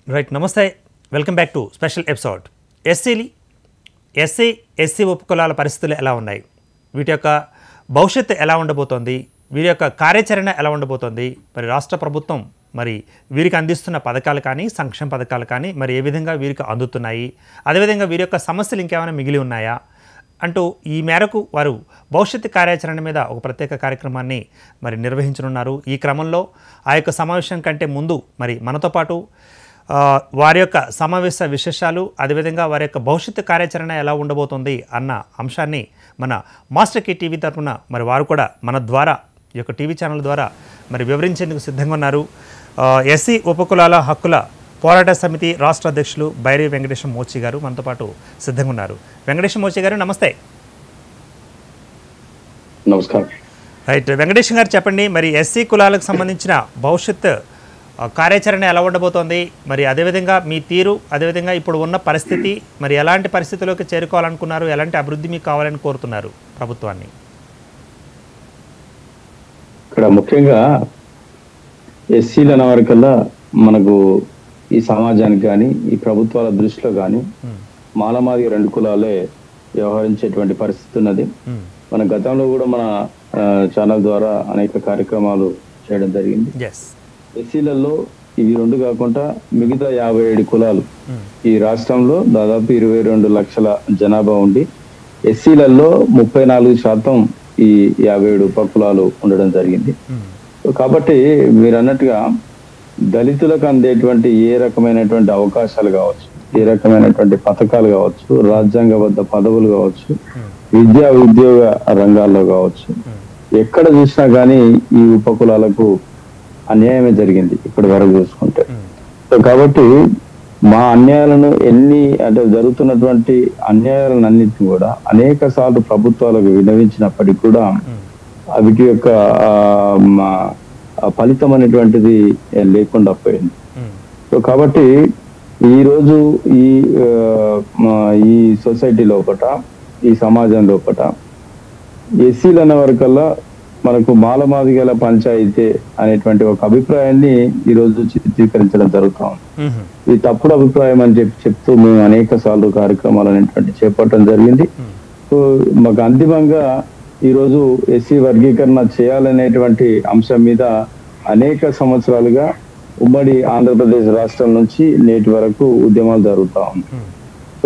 Right నమస్తే welcome back to special episode ఎస్సీలు SC SC ఉపకులాల పరిస్థితులు ఎలా ఉన్నాయి వీటి యొక్క భవిష్యత్తు ఎలా ఉండబోతోంది వీరి యొక్క కార్యాచరణ ఎలా ఉండబోతోంది మరి రాష్ట్ర ప్రభుత్వం మరి వీరికి అందిస్తున్న పథకాలు కానీ సంక్షేమ పథకాలు కానీ మరి ఏ విధంగా వీరికి అందుతున్నాయి అదేవిధంగా వీరి యొక్క సమస్యలు ఇంకేమైనా మిగిలి ఉన్నాయా అంటూ ఈ మేరకు వారు భవిష్యత్తు కార్యాచరణ మీద ఒక ప్రత్యేక కార్యక్రమాన్ని మరి నిర్వహించనున్నారు ఈ క్రమంలో ఆ యొక్క సమావేశం కంటే ముందు మరి మనతో పాటు ఆ, వారి యొక్క సమావేశ విశేషాలు అదేవిధంగా వారి యొక్క భవిష్యత్తు కార్యాచరణ ఎలా ఉండబోతుంది అన్న అంశాన్ని మన మాస్టర్ కి టీవీ తరఫున మరి వారు కూడా మన ద్వారా ఈ యొక్క టీవీ ఛానల్ ద్వారా మరి వివరించేందుకు సిద్ధంగా ఉన్నారు ఆ, ఎస్సీ ఉపకులాల హక్కుల పోరాట సమితి రాష్ట్ర అధ్యక్షులు బైరి వెంకటేశం మోచి గారు మనతో పాటు సిద్ధంగా ఉన్నారు వెంకటేశం మోచి గారు నమస్తే నమస్కారం రైట్ వెంకటేశం గారు చెప్పండి మరి ఎస్సీ కులాలకు సంబంధించిన భవిష్యత్ ఆ, కార్యాచరణ ఎలా ఉండబోతోంది మరి అదేవిధంగా మీ తీరు అదేవిధంగా ఇప్పుడు ఉన్న పరిస్థితి మరి ఎలాంటి పరిస్థితిలోకి చేరుకోవాలనుకున్నారు ఎలాంటి అభివృద్ధి మీకు కావాలని కోరుతున్నారు ప్రభుత్వాన్ని ఇక్కడ ముఖ్యంగా ఎస్సీల అనే వరకల్లా మనకు ఈ సమాజానికి కానీ ఈ ప్రభుత్వాల దృష్టిలో కానీ మాలమాది రెండు కులాలే వ్యవహరించేటువంటి పరిస్థితి ఉన్నది మ్మ్. మన గతంలో కూడా మన ఆ, ఛానల్ ద్వారా అనేక కార్యక్రమాలు చేయడం జరిగింది ఎస్ ఎస్సీలలో ఇవి రెండు కాకుండా మిగతా యాభై ఏడు కులాలు మ్మ్. ఈ రాష్ట్రంలో దాదాపు ఇరవై రెండు లక్షల జనాభా ఉండి ఎస్సీలలో ముప్పై నాలుగు శాతం ఈ యాభై ఏడు ఉపకులాలు ఉండడం జరిగింది మ్మ్. సో కాబట్టి మీరు అన్నట్టుగా దళితులకు అందేటువంటి ఏ రకమైనటువంటి అవకాశాలు కావచ్చు ఏ రకమైనటువంటి పథకాలు కావచ్చు రాజ్యాంగబద్ధ పదవులు కావచ్చు విద్యా ఉద్యోగ రంగాల్లో కావచ్చు ఎక్కడ చూసినా కానీ ఈ ఉపకులాలకు అన్యాయమే జరిగింది ఇప్పటి వరకు చూసుకుంటే మ్మ్. సో కాబట్టి మా అన్యాయాలను ఎన్ని అంటే జరుగుతున్నటువంటి అన్యాయాలను అన్నింటిని కూడా అనేక సార్లు ప్రభుత్వాలకు వినవించినప్పటికీ కూడా మ్మ్. ఆ వీటి యొక్క ఆ, మా, ఆ ఫలితం అనేటువంటిది లేకుండా పోయింది మ్మ్. సో కాబట్టి ఈ రోజు ఈ ఆ, మా, ఈ సొసైటీ లోపట ఈ సమాజం లోపట ఎస్సీలు అనే వరకల్లా మనకు మాలమాదిగల పంచాయితీ అనేటువంటి ఒక అభిప్రాయాన్ని ఈ రోజు చిత్రీకరించడం జరుగుతా ఉంది మ్మ్. ఇది తప్పుడు అభిప్రాయం అని చెప్పి చెప్తూ మేము అనేక సార్లు కార్యక్రమాలు అనేటువంటి చేపట్టడం జరిగింది మ్మ్. సో మాకు అంతిమంగా ఈరోజు ఎస్సీ వర్గీకరణ చేయాలనేటువంటి అంశం మీద అనేక సంవత్సరాలుగా ఉమ్మడి ఆంధ్రప్రదేశ్ రాష్ట్రం నుంచి నేటి వరకు ఉద్యమాలు జరుగుతా ఉన్నాయి మ్మ్. సో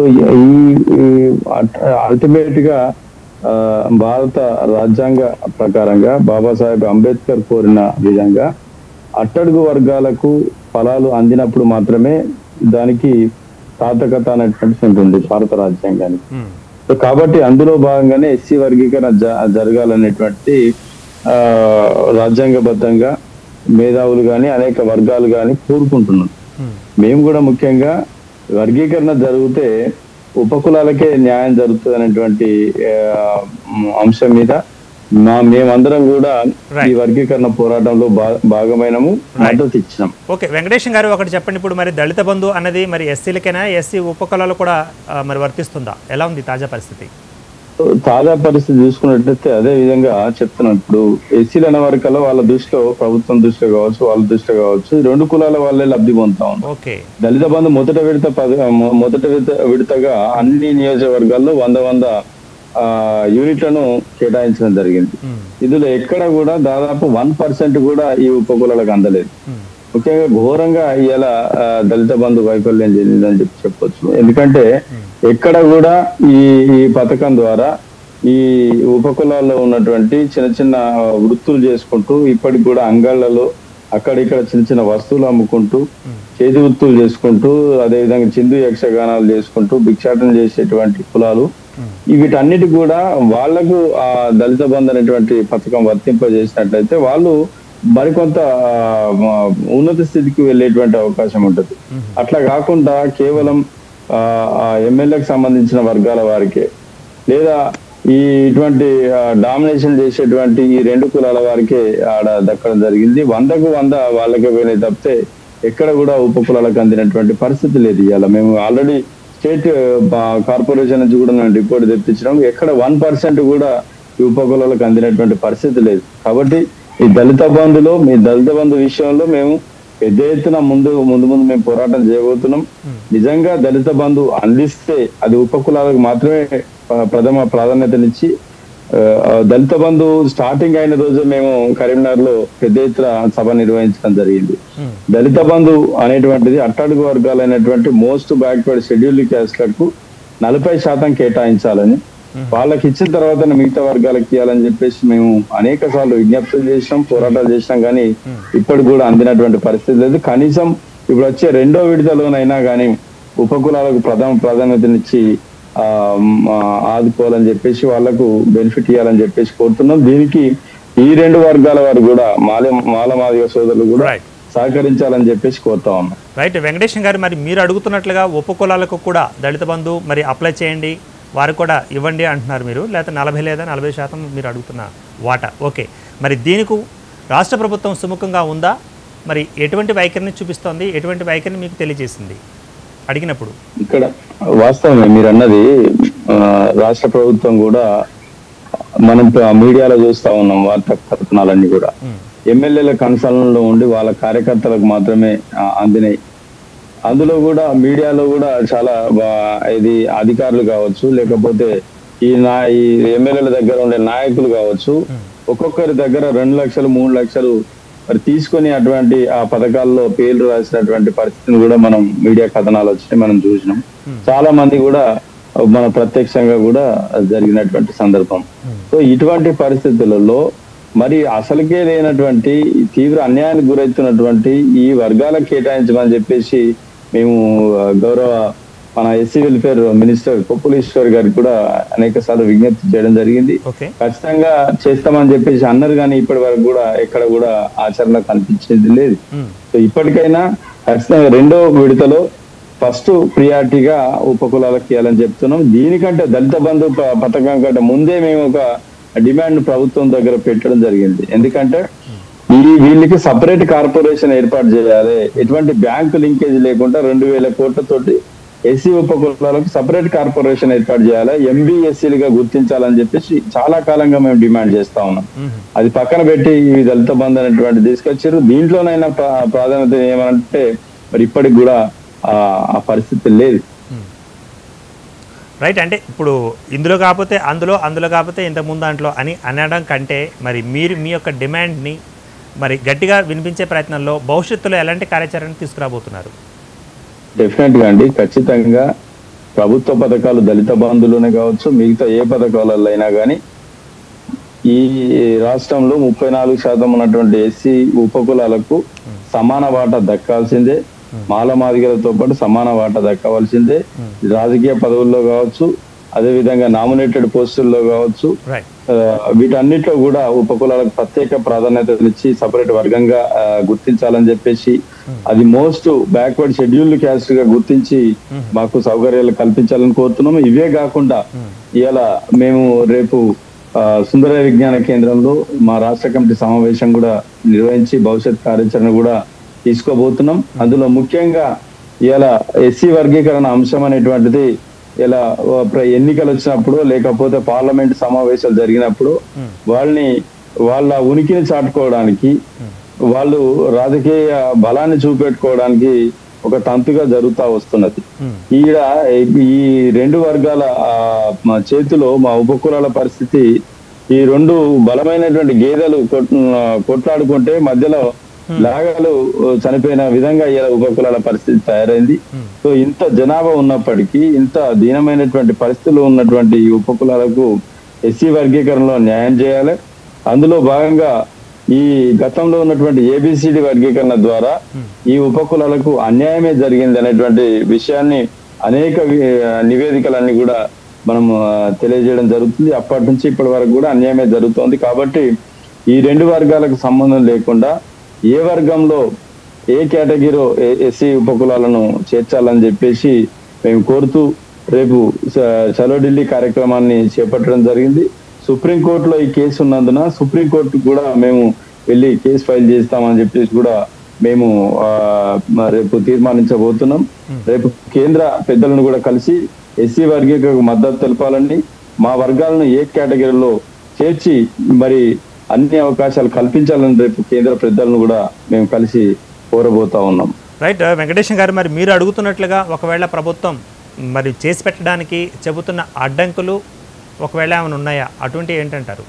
ఈ అల్టిమేట్ గా ఆ, భారత రాజ్యాంగ ప్రకారంగా బాబాసాహెబ్ అంబేద్కర్ కోరిన విధంగా అట్టడుగు వర్గాలకు ఫలాలు అందినప్పుడు మాత్రమే దానికి సార్థకత అనేటువంటిది ఉంటుంది భారత రాజ్యాంగానికి మ్మ్. సో కాబట్టి అందులో భాగంగానే ఎస్సీ వర్గీకరణ జ- జరగాలనేటువంటి ఆ, రాజ్యాంగబద్ధంగా మేధావులు కానీ అనేక వర్గాలు కానీ కోరుకుంటున్నారు మ్మ్. మేము కూడా ముఖ్యంగా వర్గీకరణ జరిగితే ఉపకులాలకే న్యాయం జరుగుతుంది అనేటువంటి ఆ, అంశం మీద మా మేమందరం కూడా Right. ఈ వర్గీకరణ పోరాటంలో భా- భాగమైనము మద్దతు ఇచ్చినాం ఓకే వెంకటేశం గారు ఒకటి చెప్పండి ఇప్పుడు మరి దళిత బంధు అన్నది మరి ఎస్సీలకైనా ఎస్సీ ఉపకులాలు కూడా ఆ, మరి వర్తిస్తుందా ఎలా ఉంది తాజా పరిస్థితి తాజా పరిస్థితి చూసుకున్నట్లయితే అదే విధంగా చెప్తున్నాను ఇప్పుడు ఎస్సీలు అనే వరకల్లా వాళ్ళ దృష్టిలో ప్రభుత్వం దృష్టిలో కావచ్చు వాళ్ళ దృష్టిలో కావచ్చు ఈ రెండు కులాల వాళ్ళే లబ్ధి పొందుతా ఉన్నారు ఓకే దళిత బంధు మొదట విడత పద- మొ- మొదట విడత విడతగా అన్ని నియోజకవర్గాల్లో వంద వంద ఆ, యూనిట్లను కేటాయించడం జరిగింది మ్మ్. ఇందులో ఎక్కడ కూడా దాదాపు వన్ పర్సెంట్ కూడా ఈ ఉపకులాలకు అందలేదు మ్మ్. ముఖ్యంగా ఘోరంగా ఇవాళ ఆ, దళిత బంధు వైఫల్యం చెందిందని చెప్పి చెప్పొచ్చు ఎందుకంటే ఎక్కడ కూడా ఈ ఈ పథకం ద్వారా ఈ ఉపకులాల్లో ఉన్నటువంటి చిన్న చిన్న వృత్తులు చేసుకుంటూ ఇప్పటికి కూడా అంగళ్ళలో అక్కడ ఇక్కడ చిన్న చిన్న వస్తువులు అమ్ముకుంటూ చేతి వృత్తులు చేసుకుంటూ అదేవిధంగా చిందు యక్షగానాలు చేసుకుంటూ భిక్షాటన చేసేటువంటి కులాలు ఈ వీటన్నిటి కూడా వాళ్లకు ఆ దళిత బంధు అనేటువంటి పథకం వర్తింపజేసినట్లయితే వాళ్ళు మరికొంత ఆ, మ- ఉన్నత స్థితికి వెళ్ళేటువంటి అవకాశం ఉంటుంది అట్లా కాకుండా కేవలం ఆ, ఆ ఎమ్మెల్యేకి సంబంధించిన వర్గాల వారికే లేదా ఈ ఇటువంటి డామినేషన్ చేసేటువంటి ఈ రెండు కులాల వారికే ఆడ దక్కడం జరిగింది వందకు వంద వాళ్ళకే పోయినాయి తప్పితే ఎక్కడ కూడా ఉప కులాలకు అందినటువంటి పరిస్థితి లేదు ఇవాళ మేము ఆల్రెడీ స్టేట్ కార్పొరేషన్ నుంచి కూడా మేము రిపోర్ట్ తెప్పించినాం ఎక్కడ వన్ పర్సెంట్ కూడా ఈ ఉప కులాలకు అందినటువంటి పరిస్థితి లేదు కాబట్టి ఈ దళిత బంధులో మీ దళిత బంధు విషయంలో మేము పెద్ద ఎత్తున ముందు ముందు ముందు మేము పోరాటం చేయబోతున్నాం నిజంగా దళిత బంధు అందిస్తే అది ఉపకులాలకు మాత్రమే ఆ, ప్రథమ ప్రాధాన్యతనిచ్చి ఆ, దళిత బంధు స్టార్టింగ్ అయిన రోజు మేము కరీంనగర్ లో పెద్ద ఎత్తున సభ నిర్వహించడం జరిగింది ఉమ్, దళిత బంధు అనేటువంటిది అట్టడుగు వర్గాలైనటువంటి మోస్ట్ బ్యాక్వర్డ్ షెడ్యూల్డ్ క్యాస్ట్లకు నలభై శాతం కేటాయించాలని వాళ్ళకి ఇచ్చిన తర్వాత మిగతా వర్గాలకు ఇవ్వాలని చెప్పేసి మేము అనేక సార్లు విజ్ఞప్తులు చేసినాం పోరాటాలు చేసినాం కానీ ఇప్పటికి కూడా అందినటువంటి పరిస్థితి లేదు కనీసం ఇప్పుడు వచ్చే రెండో విడతలోనైనా కానీ ఉపకులాలకు ప్రథమ ప్రాధాన్యతనిచ్చి ఆ, మ్, ఆ, ఆదుకోవాలని చెప్పేసి వాళ్ళకు బెనిఫిట్ ఇవ్వాలని చెప్పేసి కోరుతున్నాం దీనికి ఈ రెండు వర్గాల వారు కూడా మాల మాల మాదిగ సోదరులు కూడా రైట్ సహకరించాలని చెప్పేసి కోరుతా ఉన్నాం రైట్ వెంకటేశం గారు మరి మీరు అడుగుతున్నట్లుగా ఉపకులాలకు కూడా దళిత బంధు మరి అప్లై చేయండి వారు కూడా ఇవ్వండి అంటున్నారు మీరు లేకపోతే నలభై లేదా నలభై శాతం మీరు అడుగుతున్న వాటా ఓకే మరి దీనికి రాష్ట్ర ప్రభుత్వం సుముఖంగా ఉందా మరి ఎటువంటి వైఖరిని చూపిస్తోంది ఎటువంటి వైఖరిని మీకు తెలియజేసింది అడిగినప్పుడు ఇక్కడ వాస్తవమే మీరు అన్నది ఆ, రాష్ట్ర ప్రభుత్వం కూడా మనం ప- మీడియాలో చూస్తా ఉన్నాం వార్తా కథనాలన్నీ కూడా ఉమ్, ఎమ్మెల్యేల కన్సల్టలో ఉండి వాళ్ళ కార్యకర్తలకు మాత్రమే ఆ, అందినాయి అందులో కూడా మీడియాలో కూడా చాలా బా- ఇది అధికారులు కావచ్చు లేకపోతే ఈ నా ఈ ఎమ్మెల్యేల దగ్గర ఉండే నాయకులు కావచ్చు ఒక్కొక్కరి దగ్గర రెండు లక్షలు మూడు లక్షలు మరి తీసుకొని అటువంటి ఆ పథకాల్లో పేర్లు రాసినటువంటి పరిస్థితిని కూడా మనం మీడియా కథనాలు వచ్చి మనం చూసినాం చాలా మంది కూడా మన ప్రత్యక్షంగా కూడా జరిగినటువంటి సందర్భం సో ఇటువంటి పరిస్థితులలో మరి అసలుకే లేనటువంటి తీవ్ర అన్యాయానికి గురవుతున్నటువంటి ఈ వర్గాలకు కేటాయించమని చెప్పేసి మేము ఆ, గౌరవ మన ఎస్సీ వెల్ఫేర్ మినిస్టర్ కొప్పులేశ్వర్ గారికి కూడా అనేక సార్లు విజ్ఞప్తి చేయడం జరిగింది ఓకే ఖచ్చితంగా చేస్తామని చెప్పేసి అన్నారు కానీ ఇప్పటి వరకు కూడా ఎక్కడ కూడా ఆచరణ కనిపించేది లేదు ఉమ్, సో ఇప్పటికైనా ఖచ్చితంగా రెండో విడతలో ఫస్ట్ ప్రియారిటీగా ఉపకులాలకు ఇవ్వాలని చెప్తున్నాం దీనికంటే దళిత బంధు ప- పథకం కంటే ముందే మేము ఒక డిమాండ్ ప్రభుత్వం దగ్గర పెట్టడం జరిగింది ఎందుకంటే ఈ వీళ్ళకి సపరేట్ కార్పొరేషన్ ఏర్పాటు చేయాలి ఎటువంటి బ్యాంకు లింకేజ్ లేకుండా రెండు వేల కోట్లతోటి ఎస్సీ ఉపకులాలకు సపరేట్ కార్పొరేషన్ ఏర్పాటు చేయాలి ఎంబీఎస్సీలుగా గుర్తించాలని చెప్పేసి చాలా కాలంగా మేము డిమాండ్ చేస్తా ఉన్నాం ఉమ్, అది పక్కన పెట్టి ఈ దళిత బంధు అనేటువంటి తీసుకొచ్చారు దీంట్లోనైనా ప్రా- ప్రాధాన్యత ఏమనంటే మరి ఇప్పటికి కూడా ఆ ఆ పరిస్థితి లేదు రైట్ అంటే ఇప్పుడు ఇందులో కాకపోతే అందులో అందులో కాకపోతే ఇంతకుముందు దాంట్లో అని అనడం కంటే మరి మీరు మీ యొక్క డిమాండ్ని మరి గట్టిగా వినిపించే ప్రయత్నంలో భవిష్యత్తులో ఎలాంటి కార్యాచరణ తీసుకురాబోతున్నారు డెఫినెట్ గా అండి ఖచ్చితంగా ప్రభుత్వ పథకాలు దళిత బంధులోనే కావచ్చు మిగతా ఏ పథకాలలో అయినా కానీ ఈ రాష్ట్రంలో ముప్పై నాలుగు శాతం ఉన్నటువంటి ఎస్సీ ఉపకులాలకు సమాన వాటా దక్కాల్సిందే మాల మాదిగలతో పాటు సమాన వాటా దక్కవలసిందే రాజకీయ పదవుల్లో కావచ్చు అదే విధంగా నామినేటెడ్ పోస్టుల్లో కావచ్చు రైట్ ఆ, వీటన్నిటిలో కూడా ఉపకులాలకు ప్రత్యేక ప్రాధాన్యత ఇచ్చి సపరేట్ వర్గంగా ఆ, గుర్తించాలని చెప్పేసి అది మోస్ట్ బ్యాక్వర్డ్ షెడ్యూల్డ్ క్యాస్ట్ గా గుర్తించి మాకు సౌకర్యాలు కల్పించాలని కోరుతున్నాము ఇవే కాకుండా ఇలా మేము రేపు ఆ, సుందర విజ్ఞాన కేంద్రంలో మా రాష్ట్ర కమిటీ సమావేశం కూడా నిర్వహించి భవిష్యత్ కార్యాచరణ కూడా తీసుకోబోతున్నాం అందులో ముఖ్యంగా ఇలా ఎస్సీ వర్గీకరణ అంశం అనేటువంటిది ఇలా ఆ, ప్ర- ఎన్నికలు వచ్చినప్పుడు లేకపోతే పార్లమెంట్ సమావేశాలు జరిగినప్పుడు వాళ్ళని వాళ్ళ ఉనికిని చాటుకోవడానికి వాళ్ళు రాజకీయ బలాన్ని చూపెట్టుకోవడానికి ఒక తంతుగా జరుగుతా వస్తున్నది Hmm. ఈడ ఈ రెండు వర్గాల ఆ, మా చేతిలో మా ఉపకులాల పరిస్థితి ఈ రెండు బలమైనటువంటి గేదెలు కొట్- ఆ, కొట్లాడుకుంటే మధ్యలో లాగలు చనిపోయిన విధంగా ఇలా ఉపకులాల పరిస్థితి తయారైంది సో ఇంత జనాభా ఉన్నప్పటికీ ఇంత దీనమైనటువంటి పరిస్థితులు ఉన్నటువంటి ఈ ఉపకులాలకు ఎస్సీ వర్గీకరణలో న్యాయం చేయాలి అందులో భాగంగా ఈ గతంలో ఉన్నటువంటి ఏబిసిడి వర్గీకరణ ద్వారా ఈ ఉపకులాలకు అన్యాయమే జరిగింది అనేటువంటి విషయాన్ని అనేక వి- నివేదికలన్నీ కూడా మనం ఆ, తెలియజేయడం జరుగుతుంది అప్పటి నుంచి ఇప్పటి వరకు కూడా అన్యాయమే జరుగుతోంది కాబట్టి ఈ రెండు వర్గాలకు సంబంధం లేకుండా ఏ వర్గంలో ఏ కేటగిరీ ఎస్సీ ఉపకులాలను చేర్చాలని చెప్పేసి మేము కోరుతూ రేపు చ- చలో ఢిల్లీ కార్యక్రమాన్ని చేపట్టడం జరిగింది సుప్రీంకోర్టులో ఈ కేసు ఉన్నందున సుప్రీంకోర్టు కూడా మేము వెళ్ళి కేసు ఫైల్ చేస్తామని చెప్పేసి కూడా మేము ఆ, మ- రేపు తీర్మానించబోతున్నాం రేపు కేంద్ర పెద్దలను కూడా కలిసి ఎస్సీ వర్గీకరణకు మద్దతు తెలపాలని మా వర్గాలను ఏ కేటగిరీలో చేర్చి మరి అన్ని అవకాశాలు కల్పించాలని రేపు కేంద్ర పెద్దలను కూడా మేము కలిసి కోరబోతా ఉన్నాం రైట్ వెంకటేశం గారు మరి మీరు అడుగుతున్నట్లుగా ఒకవేళ ప్రభుత్వం మరి చేసి పెట్టడానికి చెబుతున్న అడ్డంకులు ఒకవేళ ఏమైనా ఉన్నాయా అటువంటి ఏంటంటారు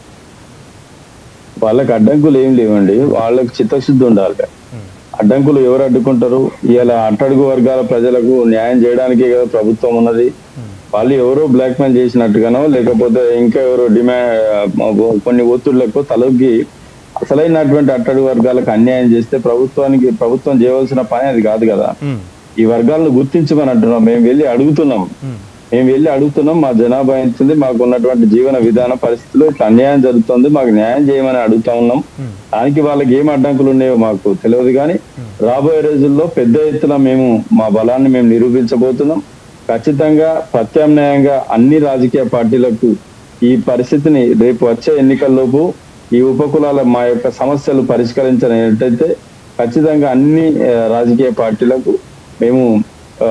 వాళ్ళకి అడ్డంకులు ఏం లేవండి వాళ్ళకి చిత్తశుద్ధి ఉండాలి ఉమ్, అడ్డంకులు ఎవరు అడ్డుకుంటారు ఇలా అట్టడుగు వర్గాల ప్రజలకు న్యాయం చేయడానికే కదా ప్రభుత్వం ఉన్నది ఉమ్, వాళ్ళు ఎవరో బ్లాక్ మెయిల్ చేసినట్టుగానో లేకపోతే ఇంకా ఎవరో డిమాండ్ కొన్ని ఒత్తిళ్లకు తలొగ్గి అసలైనటువంటి అట్టడుగు వర్గాలకు అన్యాయం చేస్తే ప్రభుత్వానికి ప్రభుత్వం చేయవలసిన పని అది కాదు కదా ఉమ్, ఈ వర్గాలను గుర్తించమని అంటున్నాం మేము వెళ్ళి అడుగుతున్నాం ఉమ్, మేము వెళ్ళి అడుగుతున్నాం మా జనాభా ఎంతుంది మాకు ఉన్నటువంటి జీవన విధాన పరిస్థితుల్లో ఇట్లా అన్యాయం జరుగుతుంది మాకు న్యాయం చేయమని అడుగుతా ఉన్నాం ఉమ్, దానికి వాళ్ళకి ఏం అడ్డంకులు ఉన్నాయో మాకు తెలియదు కానీ రాబోయే రోజుల్లో పెద్ద ఎత్తున మేము మా బలాన్ని మేము నిరూపించబోతున్నాం ఖచ్చితంగా ప్రత్యామ్నాయంగా అన్ని రాజకీయ పార్టీలకు ఈ పరిస్థితిని రేపు వచ్చే ఎన్నికల్లోపు ఈ ఉపకులాల మా యొక్క సమస్యలు పరిష్కరించినట్టయితే ఖచ్చితంగా అన్ని ఆ, రాజకీయ పార్టీలకు మేము ఆ,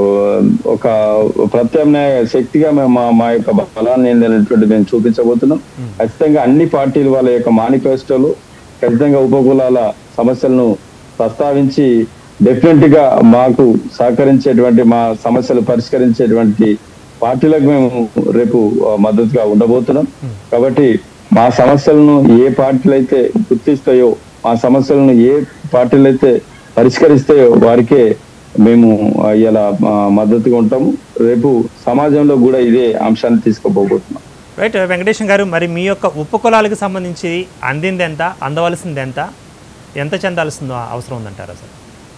ఒక ప్రత్యామ్నాయ శక్తిగా మేము మా మా యొక్క బలాన్ని ఏంటనేటువంటి మేము చూపించబోతున్నాం ఖచ్చితంగా అన్ని పార్టీలు వాళ్ళ యొక్క మేనిఫెస్టోలు ఖచ్చితంగా ఉపకులాల సమస్యలను ప్రస్తావించి డెఫినెట్ గా మాకు సహకరించేటువంటి మా సమస్యలు పరిష్కరించేటువంటి పార్టీలకు మేము రేపు ఆ, మద్దతుగా ఉండబోతున్నాం కాబట్టి మా సమస్యలను ఏ పార్టీలు అయితే గుర్తిస్తాయో మా సమస్యలను ఏ పార్టీలు అయితే పరిష్కరిస్తాయో వారికే మేము ఆ, ఇలా ఆ, మద్దతుగా ఉంటాము రేపు సమాజంలో కూడా ఇదే అంశాన్ని తీసుకుపోబోతున్నాం రైట్ వెంకటేశం గారు మరి మీ యొక్క ఉపకులాలకు సంబంధించి అందింది ఎంత అందవలసింది ఎంత ఎంత చెందాల్సిందో అవసరం ఉందంటారా సార్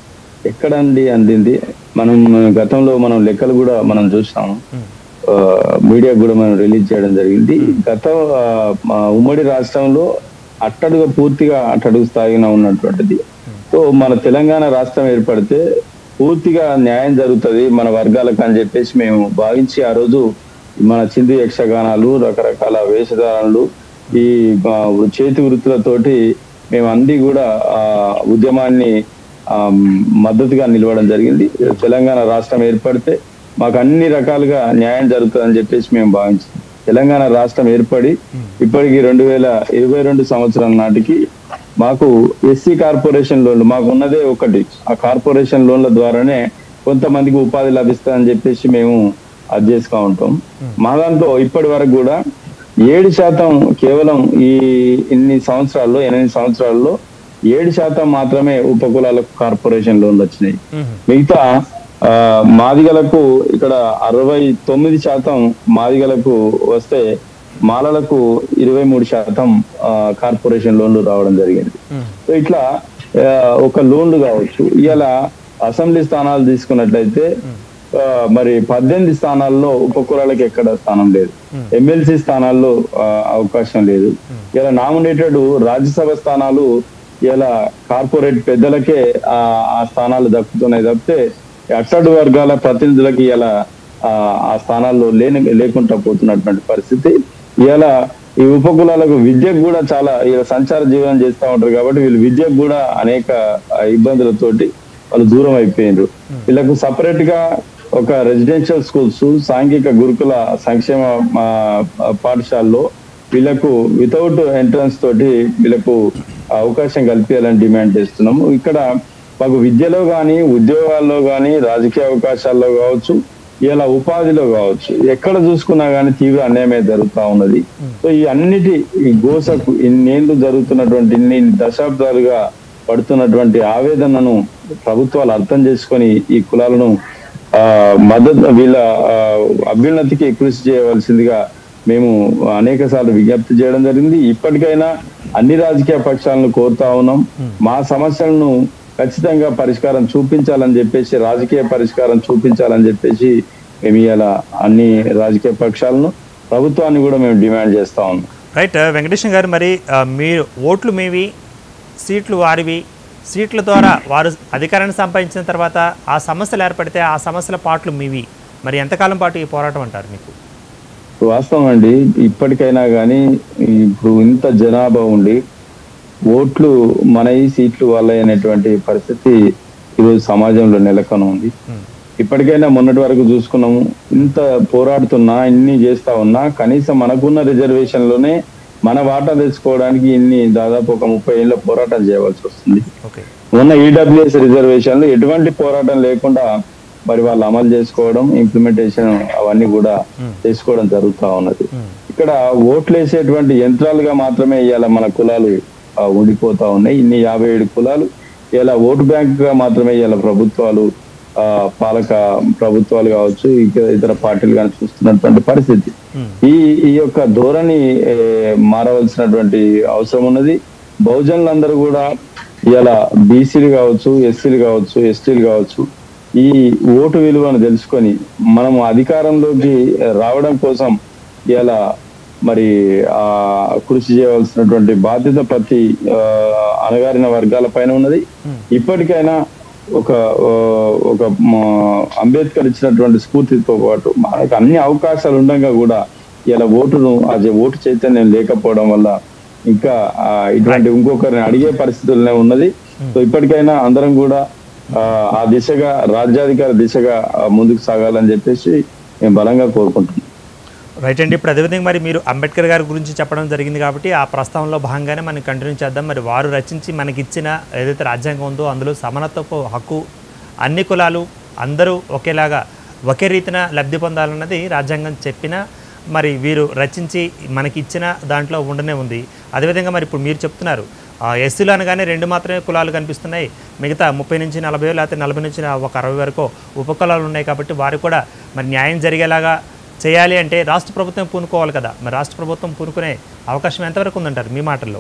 ఎక్కడండి అందింది మనం గతంలో మనం లెక్కలు కూడా మనం చూసాము ఉమ్, ఆ, మీడియా కూడా మనం రిలీజ్ చేయడం జరిగింది గత ఆ, మా ఉమ్మడి రాష్ట్రంలో అట్టడుగా పూర్తిగా అట్టడుగు స్థాయిన ఉన్నటువంటిది సో మన తెలంగాణ రాష్ట్రం ఏర్పడితే పూర్తిగా న్యాయం జరుగుతుంది మన వర్గాలకు అని చెప్పేసి మేము భావించి ఆ రోజు మన చిందు యక్షగానాలు రకరకాల వేషధారణలు ఈ ఆ, చేతి వృత్తులతోటి మేము అన్ని కూడా ఆ ఉద్యమాన్ని ఆ, మద్దతుగా నిలవడం జరిగింది తెలంగాణ రాష్ట్రం ఏర్పడితే మాకు అన్ని రకాలుగా న్యాయం జరుగుతుందని చెప్పేసి మేము భావించాం తెలంగాణ రాష్ట్రం ఏర్పడి ఇప్పటికి రెండు వేల ఇరవై రెండు సంవత్సరం నాటికి మాకు ఎస్సీ కార్పొరేషన్ లోన్లు మాకు ఉన్నదే ఒకటి ఆ కార్పొరేషన్ లోన్ల ద్వారానే కొంతమందికి ఉపాధి లభిస్తుందని చెప్పేసి మేము అది చేసుకుంటూ ఉంటాం మా దాంట్లో ఇప్పటి వరకు కూడా ఏడు శాతం కేవలం ఈ ఇన్ని సంవత్సరాల్లో ఎనిమిది సంవత్సరాల్లో ఏడు శాతం మాత్రమే ఉపకులాలకు కార్పొరేషన్ లోన్లు వచ్చినాయి ఉమ్, మిగతా ఆ, మాదిగలకు ఇక్కడ అరవై తొమ్మిది శాతం మాదిగలకు వస్తే మాలలకు ఇరవై మూడు శాతం ఆ, కార్పొరేషన్ లోన్లు రావడం జరిగింది ఉమ్, సో ఇట్లా ఆ, ఒక లోన్లు కావచ్చు ఇలా అసెంబ్లీ స్థానాలు తీసుకున్నట్లయితే ఆ, మరి పద్దెనిమిది స్థానాల్లో ఉపకులాలకు ఎక్కడ స్థానం లేదు ఎమ్మెల్సీ స్థానాల్లో ఆ, అవకాశం లేదు ఇలా నామినేటెడ్ రాజ్యసభ స్థానాలు ఇలా కార్పొరేట్ పెద్దలకే ఆ ఆ స్థానాలు దక్కుతున్నాయి తప్పితే అట్టడు వర్గాల ప్రతినిధులకి ఇలా ఆ ఆ స్థానాల్లో లేని లేకుండా పోతున్నటువంటి పరిస్థితి ఇలా ఈ ఉపకులాలకు విద్యకు కూడా చాలా ఇలా సంచార జీవనం చేస్తూ ఉంటారు కాబట్టి వీళ్ళు విద్యకు కూడా అనేక ఆ, ఇబ్బందులతోటి వాళ్ళు దూరం అయిపోయినారు వీళ్ళకు సపరేట్ గా ఒక రెసిడెన్షియల్ స్కూల్స్ సాంఘిక గురుకుల సంక్షేమ ఆ, ఆ, పాఠశాలలో వీళ్ళకు వితౌట్ ఎంట్రన్స్ తోటి వీళ్ళకు అవకాశం కల్పించాలని డిమాండ్ చేస్తున్నాము ఇక్కడ మాకు విద్యలో కానీ ఉద్యోగాల్లో కానీ రాజకీయ అవకాశాల్లో కావచ్చు ఇలా ఉపాధిలో కావచ్చు ఎక్కడ చూసుకున్నా కానీ తీవ్ర అన్యాయమే జరుగుతా ఉన్నది సో ఈ అన్నిటి ఈ గోసకు ఇన్నేళ్లు జరుగుతున్నటువంటి ఇన్ని దశాబ్దాలుగా పడుతున్నటువంటి ఆవేదనను ప్రభుత్వాలు అర్థం చేసుకొని ఈ కులాలను ఆ మద్దతు వీళ్ళ ఆ, అభ్యున్నతికి కృషి చేయవలసిందిగా మేము అనేక సార్లు విజ్ఞప్తి చేయడం జరిగింది ఇప్పటికైనా అన్ని రాజకీయ పక్షాలను కోరుతా ఉన్నాం మా సమస్యలను ఖచ్చితంగా పరిష్కారం చూపించాలని చెప్పేసి రాజకీయ పరిష్కారం చూపించాలని చెప్పేసి మేము ఇలా అన్ని రాజకీయ పక్షాలను ప్రభుత్వాన్ని కూడా మేము డిమాండ్ చేస్తా ఉన్నాం రైట్ వెంకటేశం గారు మరి ఆ, మీరు ఓట్లు మీవి సీట్లు వారివి సీట్ల ద్వారా వారు అధికారాన్ని సంపాదించిన తర్వాత ఆ సమస్యలు ఏర్పడితే ఆ సమస్యల పాటలు మీవి మరి ఎంతకాలం పాటు ఈ పోరాటం అంటారు మీకు వాస్తవం అండి ఇప్పటికైనా కానీ ఇప్పుడు ఇంత జనాభా ఉండి ఓట్లు మనయి సీట్లు వాళ్ళయి అనేటువంటి పరిస్థితి ఈరోజు సమాజంలో నెలకొని ఉంది ఉమ్, ఇప్పటికైనా మొన్నటి వరకు చూసుకున్నాము ఇంత పోరాడుతున్నా ఇన్ని చేస్తా ఉన్నా కనీసం మనకున్న రిజర్వేషన్ లోనే మన వాటా తెచ్చుకోవడానికి ఇన్ని దాదాపు ఒక ముప్పై ఏళ్ళ పోరాటం చేయవలసి వస్తుంది ఓకే ఉన్న ఈడబ్ల్యూఎస్ రిజర్వేషన్లు ఎటువంటి పోరాటం లేకుండా మరి వాళ్ళు అమలు చేసుకోవడం ఇంప్లిమెంటేషన్ అవన్నీ కూడా చేసుకోవడం జరుగుతా ఉన్నది ఇక్కడ ఓట్లు వేసేటువంటి యంత్రాలుగా మాత్రమే ఇవాళ మన కులాలు ఆ, ఉండిపోతా ఉన్నాయి ఇన్ని యాభై ఏడు కులాలు ఇలా ఓటు బ్యాంక్ గా మాత్రమే ఇవాళ ప్రభుత్వాలు ఆ, పాలక ప్రభుత్వాలు కావచ్చు ఇక ఇతర పార్టీలు కానీ చూస్తున్నటువంటి పరిస్థితి ఈ ఈ యొక్క ధోరణి ఏ, మారవలసినటువంటి అవసరం ఉన్నది బహుజనులందరూ కూడా ఇలా బీసీలు కావచ్చు ఎస్సీలు కావచ్చు ఎస్టీలు కావచ్చు ఈ ఓటు విలువను తెలుసుకొని మనము అధికారంలోకి రావడం కోసం ఇలా మరి ఆ కృషి చేయవలసినటువంటి బాధ్యత ప్రతి ఆ, అణగారిన వర్గాల పైన ఉన్నది ఇప్పటికైనా ఒక ఆ, ఒక మా అంబేద్కర్ ఇచ్చినటువంటి స్ఫూర్తితో పాటు మనకు అన్ని అవకాశాలు ఉండగా కూడా ఇలా ఓటును అది ఓటు చైతన్యం లేకపోవడం వల్ల ఇంకా ఆ, ఇటువంటి ఇంకొకరిని అడిగే పరిస్థితులనే ఉన్నది సో ఇప్పటికైనా అందరం కూడా ఆ, ఆ దిశగా రాజ్యాధికార దిశగా ఆ, ముందుకు సాగాలని చెప్పేసి మేము బలంగా కోరుకుంటున్నాం రైట్ అండి ఇప్పుడు అదేవిధంగా మరి మీరు అంబేద్కర్ గారి గురించి చెప్పడం జరిగింది కాబట్టి ఆ ప్రస్తావనలో భాగంగానే మనం కంటిన్యూ చేద్దాం మరి వారు రచించి మనకి ఇచ్చిన ఏదైతే రాజ్యాంగం ఉందో అందులో సమానత్వపు హక్కు అన్ని కులాలు అందరూ ఒకేలాగా ఒకే రీతిన లబ్ధి పొందాలన్నది రాజ్యాంగం చెప్పిన మరి వీరు రచించి మనకి ఇచ్చిన దాంట్లో ఉండనే ఉంది అదేవిధంగా మరి ఇప్పుడు మీరు చెప్తున్నారు ఆ ఎస్సీలు అనగానే రెండు మాత్రమే కులాలు కనిపిస్తున్నాయి మిగతా ముప్పై నుంచి నలభై లేకపోతే నలభై నుంచి ఒక అరవై వరకు ఉపకులాలు ఉన్నాయి కాబట్టి వారు కూడా మరి న్యాయం జరిగేలాగా చేయాలి అంటే రాష్ట్ర ప్రభుత్వం పూనుకోవాలి కదా మరి రాష్ట్ర ప్రభుత్వం పూనుకునే అవకాశం ఎంతవరకు ఉందంటారు మీ మాటల్లో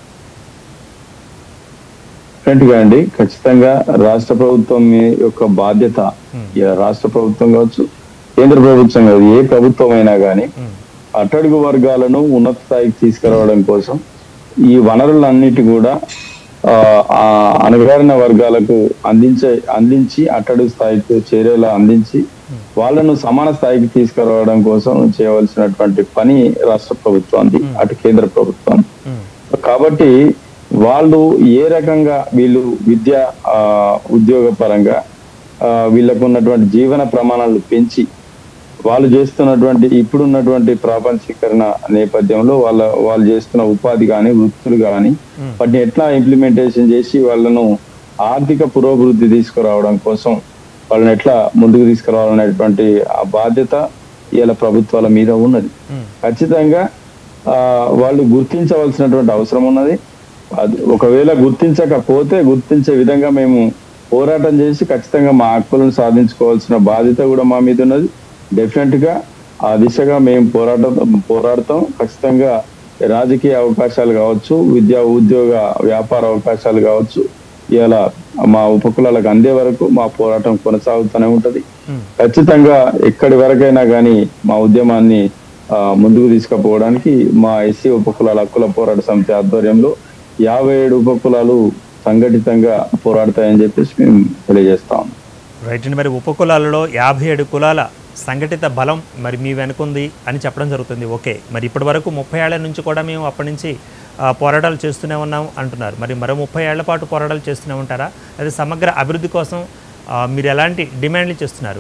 డెఫినెట్ గా అండి ఖచ్చితంగా రాష్ట్ర ప్రభుత్వం మీ- యొక్క బాధ్యత ఇక రాష్ట్ర ప్రభుత్వం కావచ్చు కేంద్ర ప్రభుత్వం కావచ్చు ఏ ప్రభుత్వం అయినా కానీ అట్టడుగు వర్గాలను ఉన్నత స్థాయికి తీసుకురావడం కోసం ఈ వనరులన్నిటి కూడా ఆ, ఆ అణగారిన వర్గాలకు అందించే అందించి అట్టడుగు స్థాయికి చేరేలా అందించి వాళ్ళను సమాన స్థాయికి తీసుకురావడం కోసం చేయవలసినటువంటి పని రాష్ట్ర ప్రభుత్వానికి అటు కేంద్ర ప్రభుత్వానికి కాబట్టి వాళ్ళు ఏ రకంగా వీళ్ళు విద్య ఆ, ఉద్యోగ పరంగా ఆ, వీళ్ళకు ఉన్నటువంటి జీవన ప్రమాణాలు పెంచి వాళ్ళు చేస్తున్నటువంటి ఇప్పుడున్నటువంటి ప్రాపంచీకరణ నేపథ్యంలో వాళ్ళ వాళ్ళు చేస్తున్న ఉపాధి కానీ వృత్తులు కానీ వాటిని ఎట్లా ఇంప్లిమెంటేషన్ చేసి వాళ్ళను ఆర్థిక పురోభివృద్ధి తీసుకురావడం కోసం వాళ్ళని ఎట్లా ముందుకు తీసుకురావాలనేటువంటి ఆ బాధ్యత ఇలా ప్రభుత్వాల మీద ఉన్నది ఖచ్చితంగా ఆ, వాళ్ళు గుర్తించవలసినటువంటి అవసరం ఉన్నది అది ఒకవేళ గుర్తించకపోతే గుర్తించే విధంగా మేము పోరాటం చేసి ఖచ్చితంగా మా హక్కులను సాధించుకోవాల్సిన బాధ్యత కూడా మా మీద ఉన్నది డెఫినెట్ గా ఆ దిశగా మేము పోరాటం పోరాడతాం ఖచ్చితంగా రాజకీయ అవకాశాలు కావచ్చు విద్యా ఉద్యోగ వ్యాపార అవకాశాలు కావచ్చు ఇలా మా ఉపకులాలకు అందే వరకు మా పోరాటం కొనసాగుతూనే ఉంటది ఖచ్చితంగా ఎక్కడి వరకైనా కానీ మా ఉద్యమాన్ని ఆ, ముందుకు తీసుకుపోవడానికి మా ఎస్సీ ఉపకులాల హక్కుల పోరాట సమితి ఆధ్వర్యంలో యాభై ఏడు ఉపకులాలు సంఘటితంగా పోరాడతాయని చెప్పేసి మేము తెలియజేస్తాం రైట్ అండి మరి ఉపకులాలలో యాభై ఏడు కులాల సంఘటిత బలం మరి మీ వెనుకుంది అని చెప్పడం జరుగుతుంది ఓకే మరి ఇప్పటి వరకు ముప్పై ఏళ్ల నుంచి కూడా మేము అప్పటి నుంచి ఆ, పోరాటాలు చేస్తూనే ఉన్నాం అంటున్నారు మరి మరో ముప్పై ఏళ్ల పాటు పోరాటాలు చేస్తూనే ఉంటారా అదే సమగ్ర అభివృద్ధి కోసం ఆ, మీరు ఎలాంటి డిమాండ్లు చేస్తున్నారు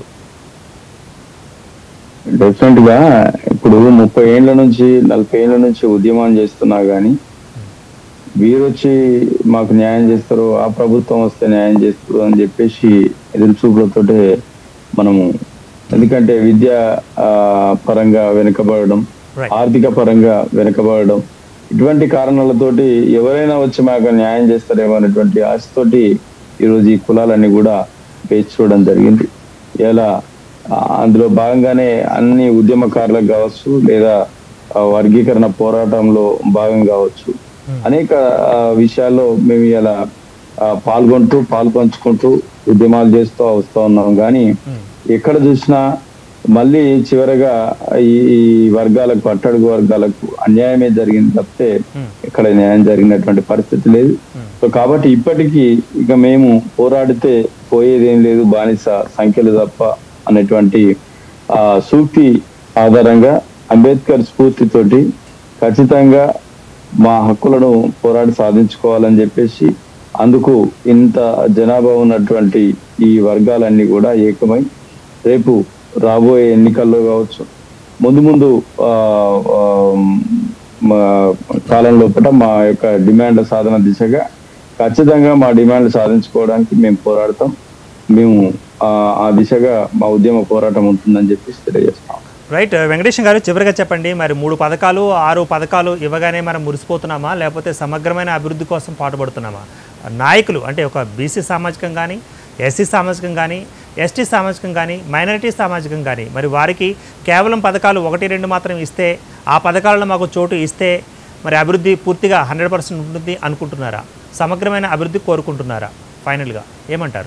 డెఫినెట్ గా ఇప్పుడు ముప్పై ఏళ్ల నుంచి నలభై ఏళ్ల నుంచి ఉద్యమం చేస్తున్నా గానీ వీరొచ్చి మాకు న్యాయం చేస్తారు ఆ ప్రభుత్వం వస్తే న్యాయం చేస్తారు అని చెప్పేసి ఎదురు చూపులతోటే మనము ఎందుకంటే విద్య ఆ, పరంగా వెనుకబడడం Right. ఆర్థిక పరంగా వెనుకబడడం ఇటువంటి కారణాలతోటి ఎవరైనా వచ్చి మాకు న్యాయం చేస్తారేమో అనేటువంటి ఆశతోటి ఈరోజు ఈ కులాలన్నీ కూడా వేచి చూడడం జరిగింది ఇలా ఆ, అందులో భాగంగానే అన్ని ఉద్యమకారులకు కావచ్చు లేదా ఆ, వర్గీకరణ పోరాటంలో భాగం కావచ్చు అనేక ఆ, విషయాల్లో మేము ఇలా ఆ, పాల్గొంటూ పాల్పంచుకుంటూ ఉద్యమాలు చేస్తూ వస్తూ ఉన్నాం కానీ ఎక్కడ చూసినా మళ్ళీ చివరగా ఈ ఈ వర్గాలకు అట్టడుగు వర్గాలకు అన్యాయమే జరిగింది తప్పితే ఇక్కడ న్యాయం జరిగినటువంటి పరిస్థితి లేదు సో కాబట్టి ఇప్పటికీ ఇక మేము పోరాడితే పోయేదేం లేదు బానిస సంఖ్యలు తప్ప అనేటువంటి ఆ సూక్తి ఆధారంగా అంబేద్కర్ స్ఫూర్తితోటి ఖచ్చితంగా మా హక్కులను పోరాడి సాధించుకోవాలని చెప్పేసి అందుకు ఇంత జనాభా ఉన్నటువంటి ఈ వర్గాలన్నీ కూడా ఏకమై రేపు రాబోయే ఎన్నికల్లో కావచ్చు ముందు ముందు ఆ, ఆ, మా కాలం లోపల మా యొక్క డిమాండ్ సాధన దిశగా ఖచ్చితంగా మా డిమాండ్లు సాధించుకోవడానికి మేము పోరాడతాం మేము ఆ, ఆ దిశగా మా ఉద్యమ పోరాటం ఉంటుందని చెప్పేసి తెలియజేస్తాం రైట్ వెంకటేశం గారు చివరిగా చెప్పండి మరి మూడు పథకాలు ఆరు పథకాలు ఇవ్వగానే మనం మురిసిపోతున్నామా లేకపోతే సమగ్రమైన అభివృద్ధి కోసం పాటుపడుతున్నామా నాయకులు అంటే ఒక బీసీ సామాజికం కానీ ఎస్సీ సామాజికం కానీ ఎస్టీ సామాజికం కానీ మైనారిటీ సామాజికం కానీ మరి వారికి కేవలం పథకాలు ఒకటి రెండు మాత్రం ఇస్తే ఆ పథకాలను మాకు చోటు ఇస్తే మరి అభివృద్ధి పూర్తిగా హండ్రెడ్ పర్సెంట్ ఉంటుంది అనుకుంటున్నారా సమగ్రమైన అభివృద్ధి కోరుకుంటున్నారా ఫైనల్గా ఏమంటారు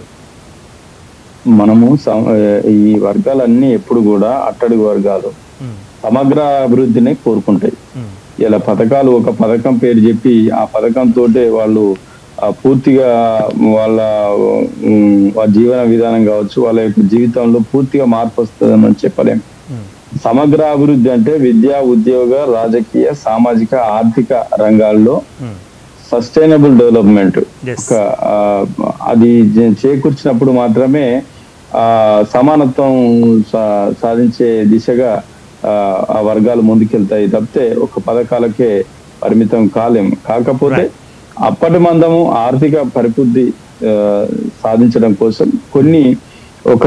మనము సమ- ఈ వర్గాలన్నీ ఎప్పుడు కూడా అట్టడుగు వర్గాలు ఉమ్, సమగ్ర అభివృద్ధిని కోరుకుంటాయి ఉమ్, ఇలా పథకాలు ఒక పథకం పేరు చెప్పి ఆ పథకం తోటే వాళ్ళు ఆ పూర్తిగా వాళ్ళ ఉమ్, వాళ్ళ జీవన విధానం కావచ్చు వాళ్ళ యొక్క జీవితంలో పూర్తిగా మార్పు వస్తుందని చెప్పలేం ఉమ్, సమగ్ర అభివృద్ధి అంటే విద్యా ఉద్యోగ రాజకీయ సామాజిక ఆర్థిక రంగాల్లో ఉమ్, సస్టైనబుల్ డెవలప్మెంట్ Yes. ఒక ఆ, అది జే- చేకూర్చినప్పుడు మాత్రమే ఆ సమానత్వం సా- సాధించే దిశగా ఆ, ఆ వర్గాలు ముందుకెళ్తాయి తప్పితే ఒక పథకాలకే పరిమితం కాలేం కాకపోతే అప్పటి మందము ఆర్థిక పరిపుద్ధి ఆ, సాధించడం కోసం కొన్ని ఒక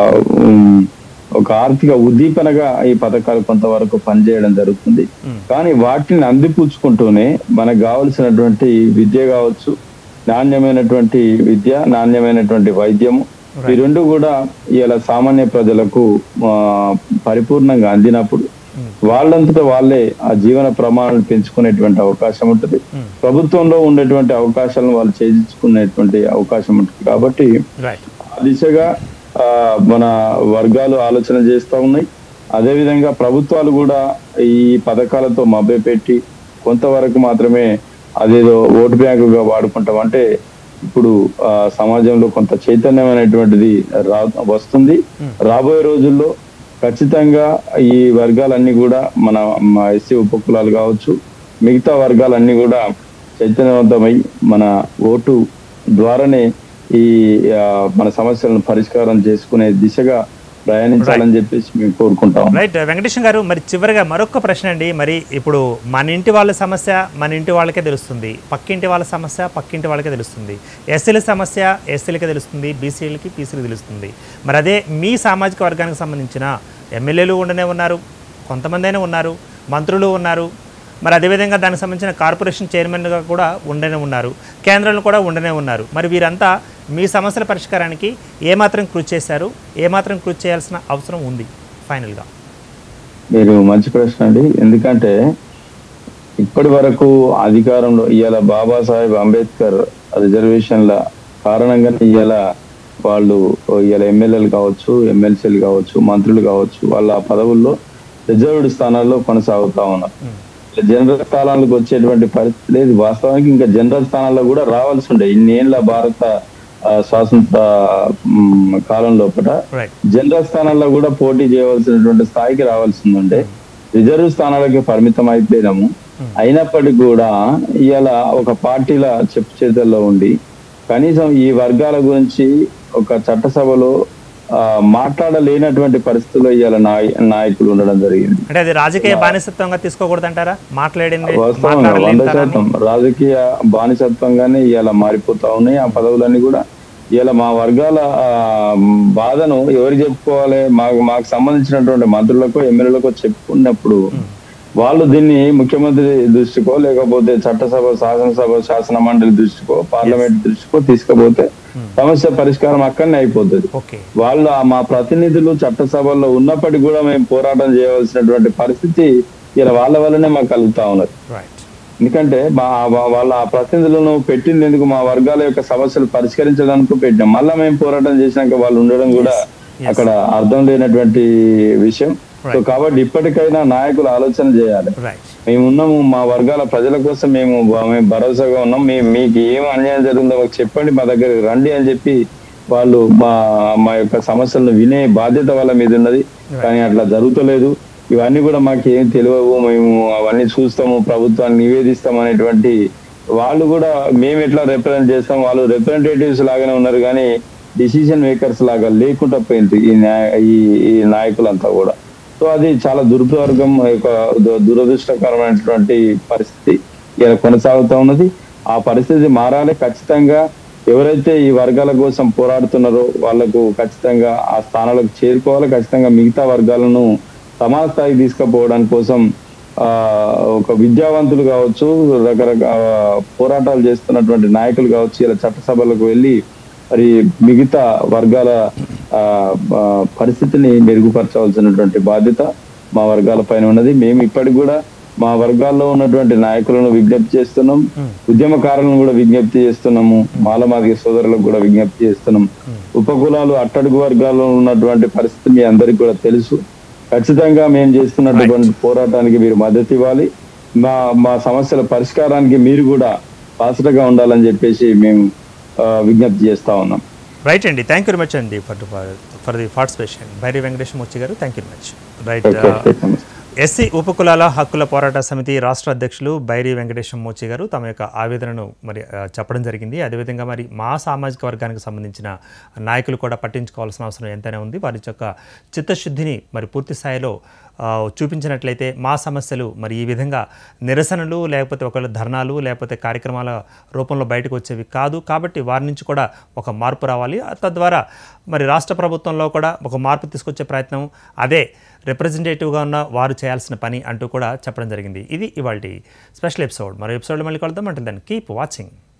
ఉమ్, ఒక ఆర్థిక ఉద్దీపనగా ఈ పథకాలు కొంతవరకు పనిచేయడం జరుగుతుంది ఉమ్. కానీ వాటిని అందిపుచ్చుకుంటూనే మనకు కావలసినటువంటి విద్య కావచ్చు నాణ్యమైనటువంటి విద్య నాణ్యమైనటువంటి వైద్యము ఈ రెండు కూడా ఇలా సామాన్య ప్రజలకు ఆ, పరిపూర్ణంగా అందినప్పుడు వాళ్ళంతటా వాళ్ళే ఆ జీవన ప్రమాణాలను పెంచుకునేటువంటి అవకాశం ఉంటుంది Hmm. ప్రభుత్వంలో ఉండేటువంటి అవకాశాలను వాళ్ళు చేయించుకునేటువంటి అవకాశం ఉంటుంది కాబట్టి రైట్ ఆ దిశగా ఆ, మన వర్గాలు ఆలోచన చేస్తూ ఉన్నాయి అదేవిధంగా ప్రభుత్వాలు కూడా ఈ పథకాలతో మభ్యపెట్టి కొంతవరకు మాత్రమే అదేదో ఓటు బ్యాంకుగా వాడుకుంటాం అంటే ఇప్పుడు ఆ, సమాజంలో కొంత చైతన్యమైనటువంటిది రా వస్తుంది రాబోయే రోజుల్లో ఖచ్చితంగా ఈ వర్గాలన్నీ కూడా మన ఎస్సీ ఉపకులాలు కావచ్చు మిగతా వర్గాలన్నీ కూడా చైతన్యవంతమై మన ఓటు ద్వారానే ఈ ఆ, మన సమస్యలను పరిష్కారం చేసుకునే దిశగా ప్రయాణించాలని చెప్పేసి మేము కోరుకుంటాం రైట్ వెంకటేశం గారు మరి చివరిగా మరొక ప్రశ్న అండి మరి ఇప్పుడు మన ఇంటి వాళ్ళ సమస్య మన ఇంటి వాళ్ళకే తెలుస్తుంది పక్కింటి వాళ్ళ సమస్య పక్కింటి వాళ్ళకే తెలుస్తుంది ఎస్సీల సమస్య ఎస్సీలకే తెలుస్తుంది బీసీలకి పీసీలకి తెలుస్తుంది మరి అదే మీ సామాజిక వర్గానికి సంబంధించిన ఎమ్మెల్యేలు ఉండనే ఉన్నారు కొంతమంది అయినా ఉన్నారు మంత్రులు ఉన్నారు మరి అదేవిధంగా దానికి సంబంధించిన కార్పొరేషన్ చైర్మన్గా కూడా ఉండనే ఉన్నారు కేంద్రంలో కూడా ఉండనే ఉన్నారు మరి వీరంతా మీ సమస్యల పరిష్కారానికి ఏమాత్రం కృషి చేశారు ఏమాత్రం కృషి చేయాల్సిన అవసరం ఉంది ఫైనల్గా మీరు మంచి ప్రశ్న అండి ఎందుకంటే ఇప్పటి వరకు అధికారంలో ఇవాళ బాబాసాహెబ్ అంబేద్కర్ రిజర్వేషన్ల కారణంగా ఇవాళ వాళ్ళు ఇవాళ ఎమ్మెల్యేలు కావచ్చు ఎమ్మెల్సీలు కావచ్చు మంత్రులు కావచ్చు వాళ్ళ ఆ పదవుల్లో రిజర్వ్డ్ స్థానాల్లో కొనసాగుతా ఉన్నారు జనరల్ స్థానాలకు వచ్చేటువంటి పరిస్థితి లేదు వాస్తవానికి ఇంకా జనరల్ స్థానాల్లో కూడా రావాల్సి ఉండే ఇన్నేళ్ల భారత ఆ, స్వాతంత్ర మ్, కాలం లోపల రైట్ జనరల్ స్థానాల్లో కూడా పోటీ చేయవలసినటువంటి స్థాయికి రావాల్సిందంటే రిజర్వ్ స్థానాలకి పరిమితం అయిపోయినాము అయినప్పటికీ కూడా ఇవాళ ఒక పార్టీల చెప్పు చేతుల్లో ఉండి కనీసం ఈ వర్గాల గురించి ఒక చట్టసభలో ఆ, మాట్లాడలేనటువంటి పరిస్థితుల్లో ఇవాళ నాయ- నాయకులు ఉండడం జరిగింది అంటే అది రాజకీయ బానిసత్వంగా తీసుకోకూడదంటారా మాట్లాడింది వాస్తవంగా వంద మాట్లాడలేని శాతం రాజకీయ బానిసత్వంగానే ఇలా మారిపోతా ఉన్నాయి ఆ పదవులన్నీ కూడా ఇలా మా వర్గాల ఆ, బాధను ఎవరు చెప్పుకోవాలి మాకు మాకు సంబంధించినటువంటి మంత్రులకు ఎమ్మెల్యేలకు చెప్పుకున్నప్పుడు వాళ్ళు దీన్ని ముఖ్యమంత్రి దృష్టికో లేకపోతే చట్టసభ శాసనసభ శాసన మండలి దృష్టికో పార్లమెంట్ దృష్టికో తీసుకుపోతే సమస్య పరిష్కారం అక్కడనే అయిపోతుంది ఓకే వాళ్ళు ఆ మా ప్రతినిధులు చట్టసభల్లో ఉన్నప్పటికీ కూడా మేము పోరాటం చేయవలసినటువంటి పరిస్థితి ఇలా వాళ్ళ వల్లనే మాకు కలుగుతా ఉన్నది రైట్ ఎందుకంటే మా వా- వాళ్ళ ఆ ప్రతినిధులను పెట్టింది ఎందుకు మా వర్గాల యొక్క సమస్యలు పరిష్కరించడానికి పెట్టాం మళ్ళా మేము పోరాటం చేసినాక వాళ్ళు ఉండడం కూడా అక్కడ అర్థం లేనటువంటి విషయం సో కాబట్టి ఇప్పటికైనా నాయకులు ఆలోచన చేయాలి రైట్ మేము ఉన్నాము మా వర్గాల ప్రజల కోసం మేము బ- మేము భరోసాగా ఉన్నాం మీ మీకు ఏం అన్యాయం జరిగిందో మాకు చెప్పండి మా దగ్గరికి రండి అని చెప్పి వాళ్ళు మా మా యొక్క సమస్యలను వినే బాధ్యత వాళ్ళ మీద ఉన్నది కానీ అట్లా జరుగుతలేదు ఇవన్నీ కూడా మాకు ఏం తెలియవు మేము అవన్నీ చూస్తాము ప్రభుత్వాన్ని నివేదిస్తాం అనేటువంటి వాళ్ళు కూడా మేము ఎట్లా రిప్రజెంట్ చేస్తాం వాళ్ళు రిప్రజెంటేటివ్స్ లాగానే ఉన్నారు కానీ డిసిషన్ మేకర్స్ లాగా లేకుండా పోయింది ఈ న్యాయ- ఈ ఈ నాయకులంతా కూడా సో అది చాలా దుర్మార్గం యొక్క దు- దురదృష్టకరమైనటువంటి పరిస్థితి ఇలా కొనసాగుతా ఉన్నది ఆ పరిస్థితి మారాలి ఖచ్చితంగా ఎవరైతే ఈ వర్గాల కోసం పోరాడుతున్నారో వాళ్లకు ఖచ్చితంగా ఆ స్థానాలకు చేరుకోవాలి ఖచ్చితంగా మిగతా వర్గాలను సమాన స్థాయికి తీసుకుపోవడానికి కోసం ఆ ఒక విద్యావంతులు కావచ్చు రకరకాల పోరాటాలు చేస్తున్నటువంటి నాయకులు కావచ్చు ఇలా చట్టసభలకు వెళ్ళి మరి మిగతా వర్గాల ఆ, ఆ, పరిస్థితిని మెరుగుపరచవలసినటువంటి బాధ్యత మా వర్గాల పైన ఉన్నది మేము ఇప్పటికి కూడా మా వర్గాల్లో ఉన్నటువంటి నాయకులను విజ్ఞప్తి చేస్తున్నాం ఉద్యమకారులను కూడా విజ్ఞప్తి చేస్తున్నాము మాలమాదిగ సోదరులకు కూడా విజ్ఞప్తి చేస్తున్నాం ఉపకులాలు అట్టడుగు వర్గాల్లో ఉన్నటువంటి పరిస్థితి మీ అందరికి కూడా తెలుసు ఖచ్చితంగా మేము చేస్తున్నటువంటి పోరాటానికి మీరు మద్దతు ఇవ్వాలి మా మా సమస్యల పరిష్కారానికి మీరు కూడా పాసటగా ఉండాలని చెప్పేసి మేము ఆ, విజ్ఞప్తి చేస్తా ఉన్నాం రైట్ అండి థ్యాంక్ యూ వెరీ మచ్ అండి for for the participation Bhairi Venkateswara Murthy garu thank you very much right okay, నమస్తే. ఎస్సీ ఉపకులాల హక్కుల పోరాట సమితి రాష్ట్ర అధ్యక్షులు బైరి వెంకటేశం మోచి గారు తమ యొక్క ఆవేదనను మరి ఆ, చెప్పడం జరిగింది అదేవిధంగా మరి మా సామాజిక వర్గానికి సంబంధించిన నాయకులు కూడా పట్టించుకోవాల్సిన అవసరం ఎంతైనా ఉంది వారి యొక్క చిత్తశుద్ధిని మరి పూర్తి స్థాయిలో ఆ, చూపించినట్లయితే మా సమస్యలు మరి ఈ విధంగా నిరసనలు లేకపోతే ఒకవేళ ధర్నాలు లేకపోతే కార్యక్రమాల రూపంలో బయటకు వచ్చేవి కాదు కాబట్టి వారి నుంచి కూడా ఒక మార్పు రావాలి ఆ తద్వారా మరి రాష్ట్ర ప్రభుత్వంలో కూడా ఒక మార్పు తీసుకొచ్చే ప్రయత్నం అదే రిప్రజెంటేటివ్గా ఉన్న వారు చేయాల్సిన పని అంటూ కూడా చెప్పడం జరిగింది ఇది ఇవాళ స్పెషల్ ఎపిసోడ్ మరో ఎపిసోడ్లో మళ్ళీ కలుద్దాం అంటే దాన్ని కీప్ వాచింగ్